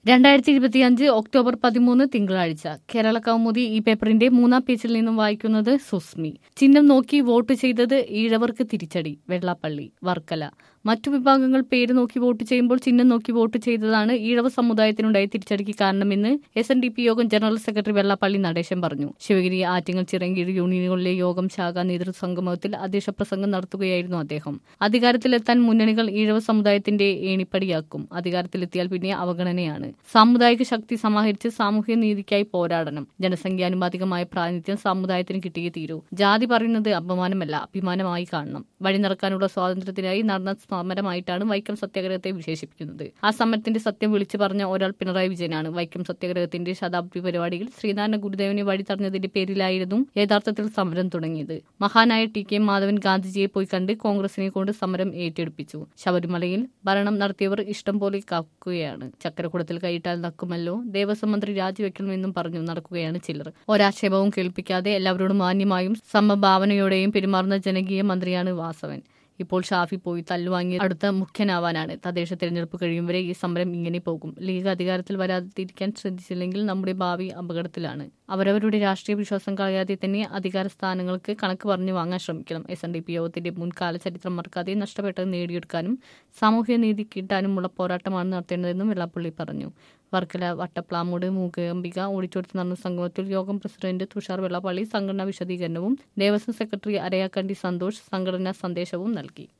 രണ്ടായിരത്തി ഇരുപത്തിയഞ്ച് ഒക്ടോബർ പതിമൂന്ന് തിങ്കളാഴ്ച കേരള കൗമുദി ഈ പേപ്പറിന്റെ മൂന്നാം പേജിൽ നിന്നും വായിക്കുന്നത് സുസ്മി ചിഹ്നം നോക്കി വോട്ട് ചെയ്തത് ഈഴവർക്ക് തിരിച്ചടി വെള്ളാപ്പള്ളി വർക്കല മറ്റു വിഭാഗങ്ങൾ പേര് നോക്കി വോട്ട് ചെയ്യുമ്പോൾ ചിഹ്നം നോക്കി വോട്ട് ചെയ്തതാണ് ഈഴവ സമുദായത്തിനുണ്ടായ തിരിച്ചടിക്ക് കാരണമെന്ന് S N D P Yogam general secretary Vellappally Natesan പറഞ്ഞു ശിവഗിരി ആറ്റിങ്ങൽ ചിറങ്കീഴ് യൂണിയനുകളിലെ യോഗം ശാഖ നേതൃസംഗമത്തിൽ അധ്യക്ഷ പ്രസംഗം നടത്തുകയായിരുന്നു അദ്ദേഹം അധികാരത്തിലെത്താൻ മുന്നണികൾ ഈഴവ സമുദായത്തിന്റെ ഏണിപ്പടിയാക്കും അധികാരത്തിലെത്തിയാൽ പിന്നെ അവഗണനയാണ് സാമുദായിക ശക്തി സമാഹരിച്ച് സാമൂഹ്യ നീതിക്കായി പോരാടണം ജനസംഖ്യാനുപാതികമായ പ്രാതിനിധ്യം സമുദായത്തിന് കിട്ടിയേ തീരൂ ജാതി പറയുന്നത് അപമാനമല്ല അഭിമാനമായി കാണണം വഴി നടക്കാനുള്ള സ്വാതന്ത്ര്യത്തിനായി നടന്ന സമരമായിട്ടാണ് വൈക്കം സത്യാഗ്രഹത്തെ വിശേഷിപ്പിക്കുന്നത് ആ സമരത്തിന്റെ സത്യം വിളിച്ചു പറഞ്ഞ ഒരാൾ പിണറായി വിജയനാണ് വൈക്കം സത്യാഗ്രഹത്തിന്റെ ശതാബ്ദി പരിപാടിയിൽ ശ്രീനാരായണ ഗുരുദേവനെ വഴി തടഞ്ഞതിന്റെ പേരിലായിരുന്നു യഥാർത്ഥത്തിൽ സമരം തുടങ്ങിയത് മഹാനായ ടി കെ മാധവൻ ഗാന്ധിജിയെ പോയി കണ്ട് കോൺഗ്രസിനെ കൊണ്ട് സമരം ഏറ്റെടുപ്പിച്ചു ശബരിമലയിൽ ഭരണം നടത്തിയവർ ഇഷ്ടം പോലെ കാക്കുകയാണ് ചക്കരക്കുടത്തിൽ കൈയിട്ടാൽ നക്കുമല്ലോ ദേവസ്വം മന്ത്രി രാജിവെക്കണമെന്നും പറഞ്ഞു നടക്കുകയാണ് ചിലർ ഒരാക്ഷേപവും കേൾപ്പിക്കാതെ എല്ലാവരോടും മാന്യമായും സമഭാവനയോടെയും പെരുമാറുന്ന ജനകീയ മന്ത്രിയാണ് വാസവൻ ഇപ്പോൾ ഷാഫി പോയി തല്ലുവാങ്ങി അടുത്ത മുഖ്യനാവാനാണ് തദ്ദേശ തെരഞ്ഞെടുപ്പ് കഴിയും വരെ ഈ സമരം ഇങ്ങനെ പോകും ലീഗ് അധികാരത്തിൽ വരാതിരിക്കാൻ ശ്രദ്ധിച്ചില്ലെങ്കിൽ നമ്മുടെ ഭാവി അപകടത്തിലാണ് അവരവരുടെ രാഷ്ട്രീയ വിശ്വാസം കളയാതെ തന്നെ അധികാര സ്ഥാനങ്ങൾക്ക് കണക്ക് പറഞ്ഞു വാങ്ങാൻ ശ്രമിക്കണം എസ് എൻ ഡി പി യോഗത്തിന്റെ മുൻകാല ചരിത്രം മറക്കാതെ നഷ്ടപ്പെട്ടത് നേടിയെടുക്കാനും സാമൂഹ്യ നീതി കിട്ടാനുമുള്ള പോരാട്ടമാണ് നടത്തേണ്ടതെന്നും വെള്ളാപ്പള്ളി പറഞ്ഞു വർക്കല വട്ടപ്ലാമൂട് മൂകംബിക ഓഡിറ്റോറിയത്തിൽ നടന്ന സംഗമത്തിൽ യോഗം പ്രസിഡന്റ് തുഷാർ വെള്ളാപ്പള്ളി സംഘടനാ വിശദീകരണവും ദേവസ്വം സെക്രട്ടറി അരയാക്കണ്ടി സന്തോഷ് സംഘടനാ സന്ദേശവും നൽകി